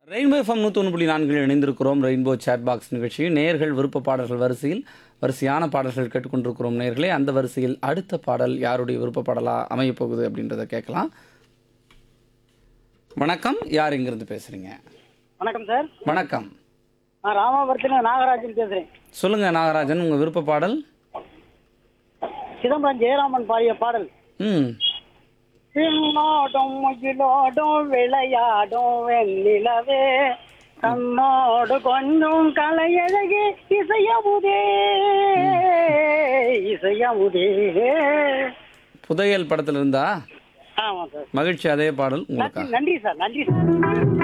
rainbow FM நூற்றி புள்ளி நான்கில் இணைந்திருக்கிறோம் ரெயின்போ சேட் பாக்ஸ் நிகழ்ச்சியில் நேர்கள் விருப்ப பாடல்கள் வரிசையில் வரிசையான பாடல்கள் கேட்டுக்கொண்டிருக்கிறோம் நேர்களே அந்த வரிசையில் அடுத்த பாடல் யாருடைய விருப்ப பாடலாக அமையப் போகுது அப்படின்றத கேட்கலாம் வணக்கம் யார் இங்கிருந்து பேசுறீங்க வணக்கம் சார் வணக்கம் நான் ராமாபுரத்தில் நாகராஜன் பேசுகிறேன் சொல்லுங்க நாகராஜன் உங்க விருப்ப பாடல் சிதம்பரம் ஜெயராமன் பாடிய பாடல் ம் பின்னோடும் முகிலோடும் விளையாடும் வெண்ணிலவே கண்ணோடு கொஞ்சம் கலையழகே இசையமுதே இசையமுதே புதையல் படத்தில் இருந்தா ஆமாம் சார் மகிழ்ச்சி அதே பாடல் உங்களுக்காக நன்றி சார் நன்றி சார்